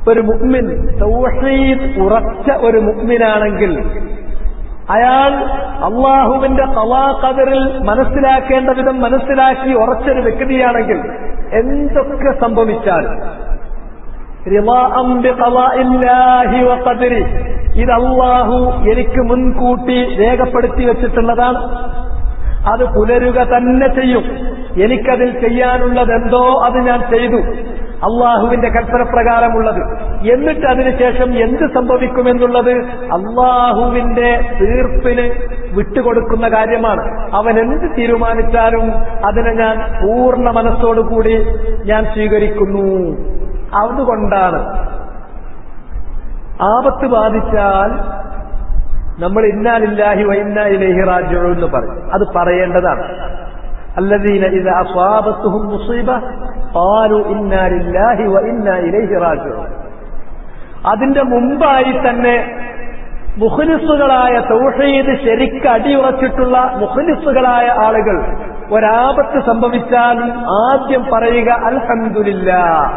ഒരു മുഅ്മിൻ തൗഹീദ് ഉറച്ച ഒരു മുഅ്മിനാണെങ്കിൽ അയാൾ അള്ളാഹുവിന്റെ കലാ കതറിൽ മനസ്സിലാക്കേണ്ട വിധം മനസ്സിലാക്കി ഉറച്ചൊരു വ്യക്തിയാണെങ്കിൽ എന്തൊക്കെ സംഭവിച്ചാലും റിളാഅം ബിഖളാഇല്ലാഹി വഖദരി ഇത് അള്ളാഹു എനിക്ക് മുൻകൂട്ടി രേഖപ്പെടുത്തി വെച്ചിട്ടുള്ളതാണ് അത് പുലരുക തന്നെ ചെയ്യും എനിക്കതിൽ ചെയ്യാനുള്ളതെന്തോ അത് ഞാൻ ചെയ്തു അള്ളാഹുവിന്റെ കൽപ്പന പ്രകാരമുള്ളത് എന്നിട്ട് അതിനുശേഷം എന്ത് സംഭവിക്കുമെന്നുള്ളത് അള്ളാഹുവിന്റെ തീർപ്പിന് വിട്ടുകൊടുക്കുന്ന കാര്യമാണ് അവൻ എന്ത് തീരുമാനിച്ചാലും അതിനെ ഞാൻ പൂർണ്ണ മനസ്സോടുകൂടി ഞാൻ സ്വീകരിക്കുന്നു അതുകൊണ്ടാണ് ആപത്ത് ബാധിച്ചാൽ നമ്മൾ ഇന്നാലില്ലാഹി വൈന്നാ ഇലൈഹി റാജിഊൻ എന്ന് പറയും അത് പറയേണ്ടതാണ് الذين إذا أصابتهم مصيبة قالوا إنا لله وإنا إليه راجعون അതിന്റെ മുമ്പായി തന്നെ മുഖലിസുകളായ തൗഹീദ് ശരിക്ക് അടിയുറച്ചിട്ടുള്ള മുഖലിസുകളായ ആളുകൾ ഒരാപത്ത് സംഭവിച്ചാലും ആദ്യം പറയുക അൽഹംദുലില്ല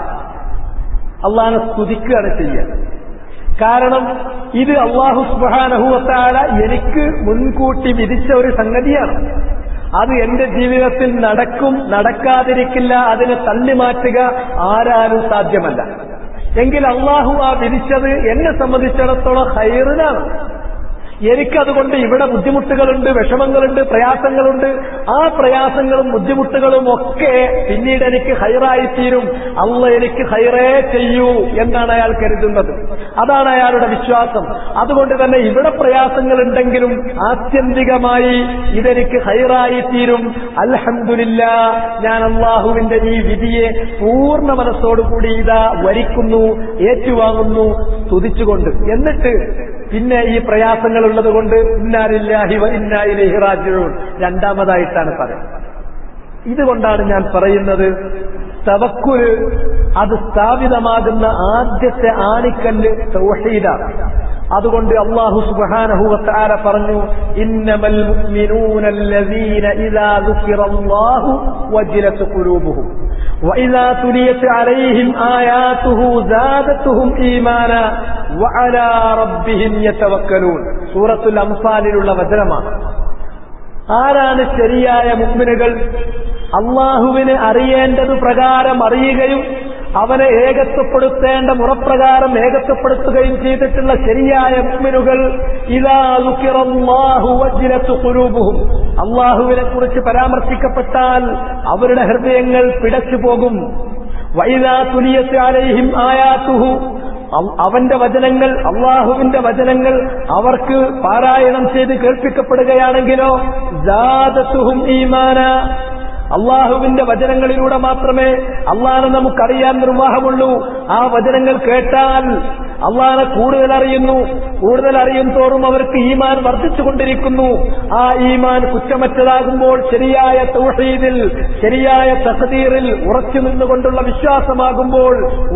അള്ളാഹനെ സ്തുതിക്കുകയാണ് ചെയ്യുക കാരണം ഇത് അള്ളാഹു സുബാനഹുവത്താല എനിക്ക് മുൻകൂട്ടി വിധിച്ച ഒരു സംഗതിയാണ് അത് എന്റെ ജീവിതത്തിൽ നടക്കും നടക്കാതിരിക്കില്ല അതിനെ തള്ളിമാറ്റുക ആരാലും സാധ്യമല്ല എങ്കിൽ അള്ളാഹു ആ വിധിച്ചത് എന്നെ സംബന്ധിച്ചിടത്തോളം ഹൈറിനാണ് എനിക്കതുകൊണ്ട് ഇവിടെ ബുദ്ധിമുട്ടുകളുണ്ട് വിഷമങ്ങളുണ്ട് പ്രയാസങ്ങളുണ്ട് ആ പ്രയാസങ്ങളും ബുദ്ധിമുട്ടുകളും ഒക്കെ പിന്നീട് എനിക്ക് ഹൈറായി തീരും അള്ള എനിക്ക് ഹൈറേ ചെയ്യൂ എന്നാണ് അയാൾ കരുതുന്നത് അതാണ് അയാളുടെ വിശ്വാസം അതുകൊണ്ട് തന്നെ ഇവിടെ പ്രയാസങ്ങളുണ്ടെങ്കിലും ആത്യന്തികമായി ഇതെനിക്ക് ഹൈറായി തീരും അൽഹന്ദില്ല ഞാൻ അള്ളാഹുവിന്റെ ഈ വിധിയെ പൂർണ്ണ മനസ്സോടുകൂടി ഇതാ വരിക്കുന്നു ഏറ്റുവാങ്ങുന്നു സ്തുതിച്ചുകൊണ്ട് എന്നിട്ട് പിന്നെ ഈ പ്രയാസങ്ങൾ ഉള്ളത് കൊണ്ട് ഇന്നാലില്ലാഹി ഇന്നായിലേഹി റാജിഊൻ രണ്ടാമതായിട്ടാണ് പറയുന്നത് ഇതുകൊണ്ടാണ് ഞാൻ പറയുന്നത് തവക്കുല് അത് സ്ഥാപിതമാകുന്ന ആദ്യത്തെ ആണിക്കല്ല് തൗഹീദാണ് അതുകൊണ്ട് അള്ളാഹു സുബ്ഹാനഹു വതആല പറഞ്ഞു ഇന്നമൽ മുഅ്മിനൂന അല്ലദീന ഇദാ ദുക്കിറല്ലാഹു വജിലത് ഖുലൂബുഹും وإذا تليت عليهم آياته زادتهم إيمانا وعلى ربهم يتوكلون سورة الأنفال ഉള്ള വചനമാണ് ആരാണ് ശരിയായ മുഗ്മിനുകൾ അള്ളാഹുവിന് അറിയേണ്ടത് പ്രകാരം അറിയുകയും അവനെ ഏകത്വപ്പെടുത്തേണ്ട മുറപ്രകാരം ഏകത്വപ്പെടുത്തുകയും ചെയ്തിട്ടുള്ള ശരിയായ മുഗ്മിനുകൾ ഇതാ കുരൂപുഹും അള്ളാഹുവിനെ കുറിച്ച് പരാമർശിക്കപ്പെട്ടാൽ അവരുടെ ഹൃദയങ്ങൾ പിടച്ചു പോകും വൈദാ തുലിയത്ത് അലൈഹിം ആയാത്തുഹു അവന്റെ വചനങ്ങൾ അള്ളാഹുവിന്റെ വചനങ്ങൾ അവർക്ക് പാരായണം ചെയ്ത് കേൾപ്പിക്കപ്പെടുകയാണെങ്കിലോ ജാതത്തുഹും ഈമാന അള്ളാഹുവിന്റെ വചനങ്ങളിലൂടെ മാത്രമേ അള്ളാഹനെ നമുക്കറിയാൻ നിർവാഹമുള്ളൂ ആ വചനങ്ങൾ കേട്ടാൽ അള്ളാഹനെ കൂടുതൽ അറിയുന്നു കൂടുതൽ അറിയും തോറും അവർക്ക് ഈമാൻ വർദ്ധിച്ചുകൊണ്ടിരിക്കുന്നു ആ ഈമാൻ കുറ്റമറ്റതാകുമ്പോൾ ശരിയായ തൗഹീദിൽ ശരിയായ തഹദീറിൽ ഉറച്ചു നിന്നുകൊണ്ടുള്ള വിശ്വാസമാകുമ്പോൾ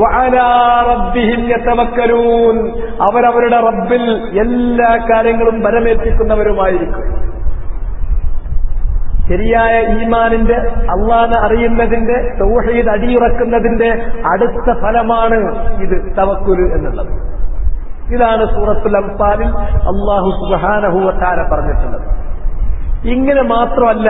യതവക്കലൂൻ അവരവരുടെ റബ്ബിൽ എല്ലാ കാര്യങ്ങളും ബലമേൽപ്പിക്കുന്നവരുമായിരിക്കും ശരിയായ ഈമാനിന്റെ അള്ളാനെ അറിയുന്നതിന്റെ തൗഹീദ് അടിയുറക്കുന്നതിന്റെ അടുത്ത ഫലമാണ് ഇത് തവക്കുല് എന്നുള്ളത് ഇതാണ് സൂറത്തുൽ അംഫാലിൽ അള്ളാഹു സുബാനഹുവത്താര പറഞ്ഞിട്ടുള്ളത് ഇങ്ങനെ മാത്രമല്ല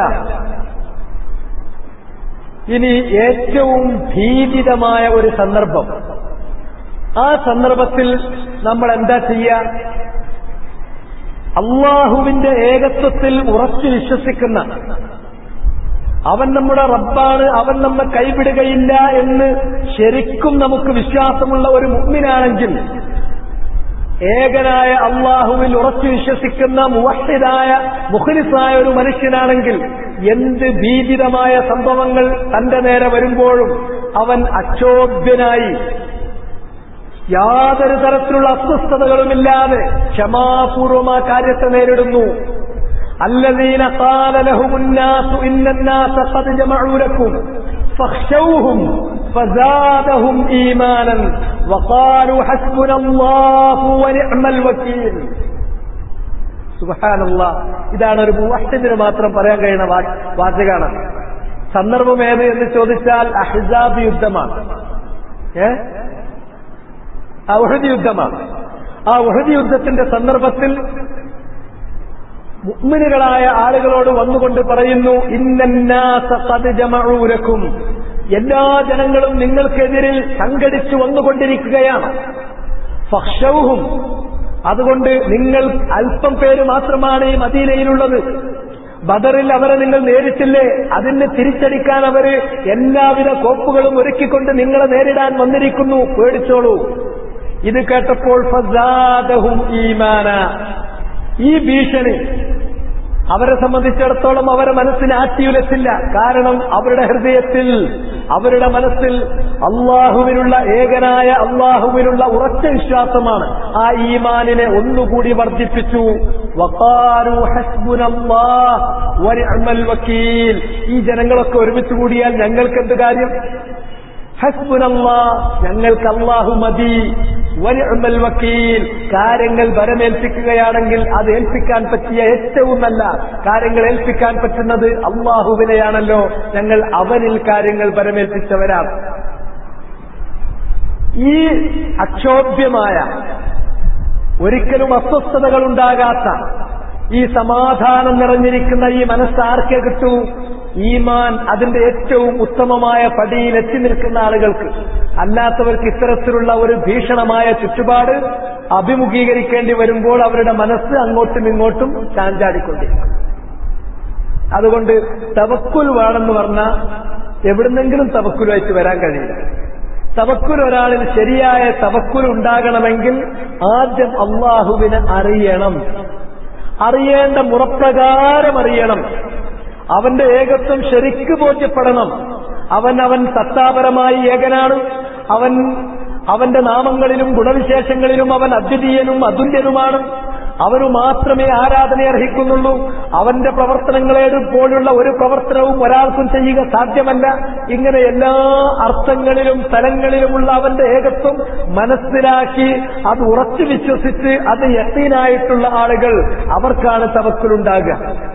ഇനി ഏറ്റവും ഭീതിതമായ ഒരു സന്ദർഭം ആ സന്ദർഭത്തിൽ നമ്മൾ എന്താ ചെയ്യുക അള്ളാഹുവിന്റെ ഏകത്വത്തിൽ ഉറച്ചു വിശ്വസിക്കുന്ന അവൻ നമ്മുടെ റബ്ബാണ് അവൻ നമ്മെ കൈവിടുകയില്ല എന്ന് ശരിക്കും നമുക്ക് വിശ്വാസമുള്ള ഒരു മുഗ്മിനാണെങ്കിൽ ഏകനായ അള്ളാഹുവിൽ ഉറച്ചു വിശ്വസിക്കുന്ന മുവഹിദായ മുഖലിസായ ഒരു മനുഷ്യനാണെങ്കിൽ എന്ത് ഭീതിതമായ സംഭവങ്ങൾ തന്റെ നേരെ വരുമ്പോഴും അവൻ അക്ഷോഭ്യനായി യാതൊരു തരത്തിലുള്ള അസ്വസ്ഥതകളുമില്ലാതെ ക്ഷമാപൂർവം ആ കാര്യത്തെ നേരിടുന്നു الذين قال لهم الناس إن الناس قد جمعوا لكم فاخشوهم فزادهم إيمانا وقالوا حسبنا الله ونعم الوكيل സുബാനല്ല ഇതാണ് ഒരു മുവഹിദിന് മാത്രം പറയാൻ കഴിയുന്ന വാചകാണ് സന്ദർഭം ഏത് എന്ന് ചോദിച്ചാൽ അഹിസാബ് യുദ്ധമാണ് ഏ ആ ഉഹദ് യുദ്ധമാണ് ആ ഉഹദ് യുദ്ധത്തിന്റെ സന്ദർഭത്തിൽ മുഅ്മിനുകളായ ആളുകളോട് വന്നുകൊണ്ട് പറയുന്നു ഇന്നന്നാസ ഖദ് ജമഊലക്കും എല്ലാ ജനങ്ങളും നിങ്ങൾക്കെതിരിൽ സംഘടിച്ചു വന്നുകൊണ്ടിരിക്കുകയാണ് ഫക്ഷൗഹും അതുകൊണ്ട് നിങ്ങൾ അല്പം പേര് മാത്രമാണ് ഈ മദീനയിലുള്ളത് ബദറിൽ അവരെ നിങ്ങൾ നേരിട്ടില്ലേ അതിന് തിരിച്ചടിക്കാൻ അവര് എല്ലാവിധ കോപ്പുകളും ഒരുക്കിക്കൊണ്ട് നിങ്ങളെ നേരിടാൻ വന്നിരിക്കുന്നു പേടിച്ചോളൂ ഇത് കേട്ടപ്പോൾ ഫസാദഹും ഈമാന ഈ ഭീഷണി അവരെ സംബന്ധിച്ചിടത്തോളം അവരെ മനസ്സിന് ആറ്റിയുലച്ചില്ല കാരണം അവരുടെ ഹൃദയത്തിൽ അവരുടെ മനസ്സിൽ അള്ളാഹുവിനുള്ള ഏകനായ അള്ളാഹുവിനുള്ള ഉറച്ച വിശ്വാസമാണ് ആ ഈമാനിനെ ഒന്നുകൂടി വർദ്ധിപ്പിച്ചു വഖാലു ഹസ്ബുനല്ലാഹ് വനിഅമൽ വക്കീൽ ഈ ജനങ്ങളൊക്കെ ഒരുമിച്ച് കൂടിയാൽ ഞങ്ങൾക്ക് എന്ത് കാര്യം ഹസ്ബുനല്ലാ ഞങ്ങൾക്ക് അള്ളാഹു മതി വനിഅമൽ വക്കീൽ കാര്യങ്ങൾ വരമേൽപ്പിക്കുകയാണെങ്കിൽ അത് ഏൽപ്പിക്കാൻ പറ്റിയ ഏറ്റവും നല്ല കാര്യങ്ങൾ ഏൽപ്പിക്കാൻ പറ്റുന്നത് അള്ളാഹുവിനെയാണല്ലോ ഞങ്ങൾ അവനിൽ കാര്യങ്ങൾ വരമേൽപ്പിച്ചവരാണ് ഈ അക്ഷോഭ്യമായ ഒരിക്കലും അസ്വസ്ഥതകൾ ഉണ്ടാകാത്ത ഈ സമാധാനം നിറഞ്ഞിരിക്കുന്ന ഈ മനസ്സ് ആർക്കെ കിട്ടൂ ഈമാൻ അതിന്റെ ഏറ്റവും ഉത്തമമായ പടിയിൽ എത്തി നിൽക്കുന്ന ആളുകൾക്ക് അല്ലാത്തവർക്ക് ഇത്തരത്തിലുള്ള ഒരു ഭീഷണമായ ചുറ്റുപാട് അഭിമുഖീകരിക്കേണ്ടി വരുമ്പോൾ അവരുടെ മനസ്സ് അങ്ങോട്ടും ഇങ്ങോട്ടും ചാഞ്ചാടിക്കൊണ്ടിരിക്കും അതുകൊണ്ട് തവക്കുൽ വേണമെന്ന് പറഞ്ഞാൽ എവിടുന്നെങ്കിലും തവക്കുലായിട്ട് വരാൻ കഴിയില്ല തവക്കുൽ ഒരാളിൽ ശരിയായ തവക്കുൽ ഉണ്ടാകണമെങ്കിൽ ആദ്യം അള്ളാഹുവിനെ അറിയണം അറിയേണ്ട മുറപ്രകാരം അറിയണം അവന്റെ ഏകത്വം ശരിക്ക് ബോധ്യപ്പെടണം അവൻ അവൻ സത്താപരമായി ഏകനാണ് അവൻ അവന്റെ നാമങ്ങളിലും ഗുണവിശേഷങ്ങളിലും അവൻ അദ്വിതീയനും അതുല്യനുമാണ് അവനു മാത്രമേ ആരാധന അർഹിക്കുന്നുള്ളൂ അവന്റെ പ്രവർത്തനങ്ങളെ പോലുള്ള ഒരു പ്രവർത്തനവും ഒരാൾക്കും ചെയ്യുക സാധ്യമല്ല ഇങ്ങനെ എല്ലാ അർത്ഥങ്ങളിലും തലങ്ങളിലുമുള്ള അവന്റെ ഏകത്വം മനസ്സിലാക്കി അത് ഉറച്ചു വിശ്വസിച്ച് അത് യത്തീനായിട്ടുള്ള ആളുകൾ അവർക്കാണ് തവക്കുലുണ്ടാകുക